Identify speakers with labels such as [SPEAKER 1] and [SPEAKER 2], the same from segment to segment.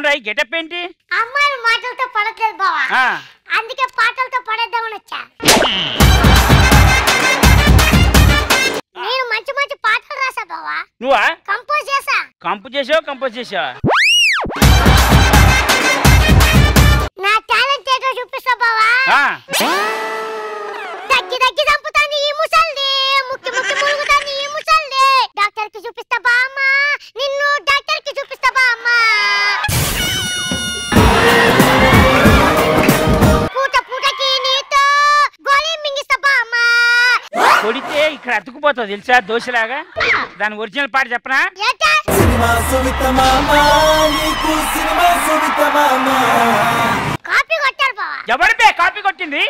[SPEAKER 1] ఏంట్రా ఈ గెటప్ ఏంటి
[SPEAKER 2] అమ్మాయిలు మాటలతో పడట్లేదు బావా
[SPEAKER 1] ఆ,
[SPEAKER 2] అందుకే పాటలతో పడేద్దామని వచ్చా నేను మంచి మంచి పాటలు రాసా బావా
[SPEAKER 1] నువ్వా
[SPEAKER 2] కంపోజ్ చేసా
[SPEAKER 1] కంపు చేసావు కంపోజ్ చేసావా
[SPEAKER 2] నా టాలెంట్ ఏంటో చూపిస్తా బావా
[SPEAKER 1] ఆ,
[SPEAKER 2] దగ్గి దగ్గి చంపుతాంది ఈ ముసల్ది ముక్కి ముక్కి మురుగుతాంది ఈ ముసల్ది డాక్టర్ కి చూపిస్తా బామ్మ నిన్ను డాక్టర్ కి చూపిస్తా బామ్మ పూట పూటకి నీతో గోళీ మింగిస్తా బామ్మ
[SPEAKER 1] కొడితే ఇక్కడ అతుకుపోతావు తెలుసా దోశలాగా దాని ఒరిజినల్ పాట చెప్పనా
[SPEAKER 2] ఏంటా
[SPEAKER 3] సినిమా సువిత మామ నీకు సినిమా సువిత మామ
[SPEAKER 2] కాపీ కొట్టారు బావా
[SPEAKER 1] ఎవరి బే కాపీ కొట్టింది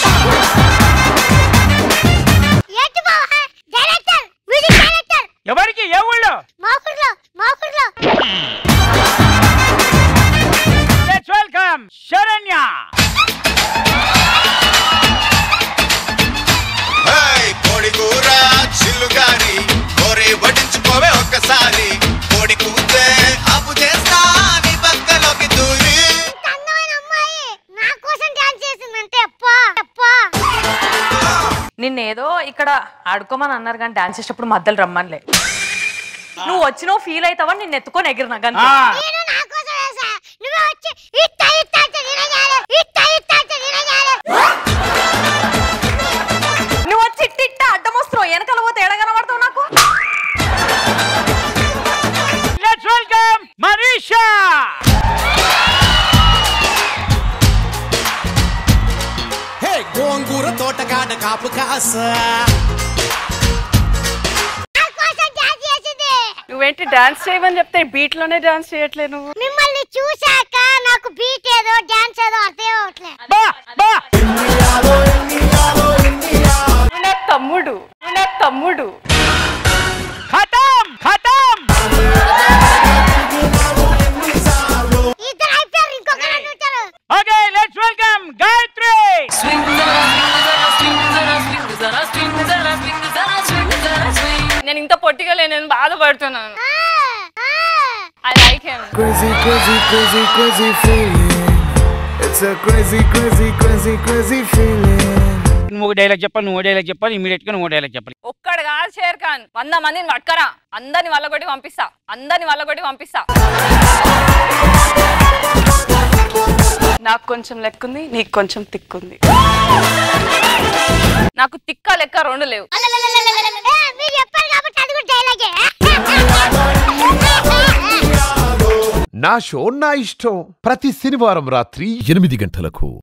[SPEAKER 2] ఏంటి బావా డైరెక్టర్ మ్యూజిక్ డైరెక్టర్
[SPEAKER 1] ఎవరికి ఏ ఊళ్ళో
[SPEAKER 2] మోకుడులో మోకుడులో
[SPEAKER 1] లెట్స్ వెల్కమ్ శరణ్య
[SPEAKER 4] హేయ్, కోడి కూర చిల్లుగారి కోరి వడ్డించుకోవే ఒక్కసారి కోడి కూతే అప్పు చేస్తా నీ పక్కలోకి దూరి
[SPEAKER 2] ఇంత అందమైన అమ్మాయి నా కోసం డాన్స్ చేసిందంటే అప్పా అప్పా
[SPEAKER 5] నిన్నేదో ఇక్కడ ఆడుకోమని అన్నారు కానీ డాన్స్ చేసేటప్పుడు మధ్యలో రమ్మనిలే నువ్వు వచ్చినావు ఫీల్ అవుతావని నిన్ను ఎత్తుకొని ఎగిరినా గంతే
[SPEAKER 1] ఆ,
[SPEAKER 2] నేను నా కోసం వేసా నువ్వే వచ్చి ఇట్ట ఇట్ట అంటే నిరగాలి ఇట్ట ఇట్ట అంటే నిరగాలి
[SPEAKER 5] నువ్వు వచ్చి ఇట్ట ఇట్ట అడ్డం వస్తున్నావు వెనకాల పోతే ఎడ కనబడతావు నాకు
[SPEAKER 1] లెట్స్ వెల్కమ్ మనీషా
[SPEAKER 3] హే గోంగూర తోటకాడ కాపు కాస
[SPEAKER 2] నా కోసం డాన్స్ చేసింది
[SPEAKER 6] నువ్వేంటి డాన్స్ చేయమని చెప్తే బీట్ లోనే డాన్స్ చేయట్లేదు నువ్వు
[SPEAKER 2] మిమ్మల్ని చూశాక నాకు బీట్ ఏదో డాన్స్ ఏదో అర్థం అవట్లేదు
[SPEAKER 1] బా బా
[SPEAKER 6] నువ్వు నా తమ్ముడు నువ్వు నా తమ్ముడు
[SPEAKER 1] ఖతం ఖతం
[SPEAKER 2] ఇద్దరు అయిపోయారు ఇంకొకరు ఉంటారు
[SPEAKER 1] ఓకే లెట్స్ వెల్కమ్ గాయత్రి
[SPEAKER 6] నేను ఇంత పొట్టిగా లేను నేను బాధపడుతున్నాను
[SPEAKER 2] ఆ, ఆ.
[SPEAKER 6] I like him
[SPEAKER 7] Crazy, crazy, crazy, crazy feeling. It's a crazy, crazy, crazy, crazy feeling.
[SPEAKER 1] నువ్వు డైలాగ్ చెప్పాలి నువ్వు డైలాగ్ చెప్పాలి ఇమీడియట్ గా నువ్వు డైలాగ్ చెప్పాలి
[SPEAKER 6] ఒక్కడు కాదు షేర్ ఖాన్ వంద మందిని పట్టుకరా అందరిని వల్ల కొట్టి పంపిస్తా అందరిని వల్ల కొట్టి పంపిస్తా నాకు కొంచెం లెక్కుంది నీకు కొంచెం తిక్కుంది నాకు తిక్క లెక్క రెండు లేవు
[SPEAKER 2] ఏ, మీరు చెప్పారు కాబట్టి అది కూడా డైలాగే
[SPEAKER 8] నా షో నా ఇష్టం ప్రతి శనివారం రాత్రి ఎనిమిది గంటలకు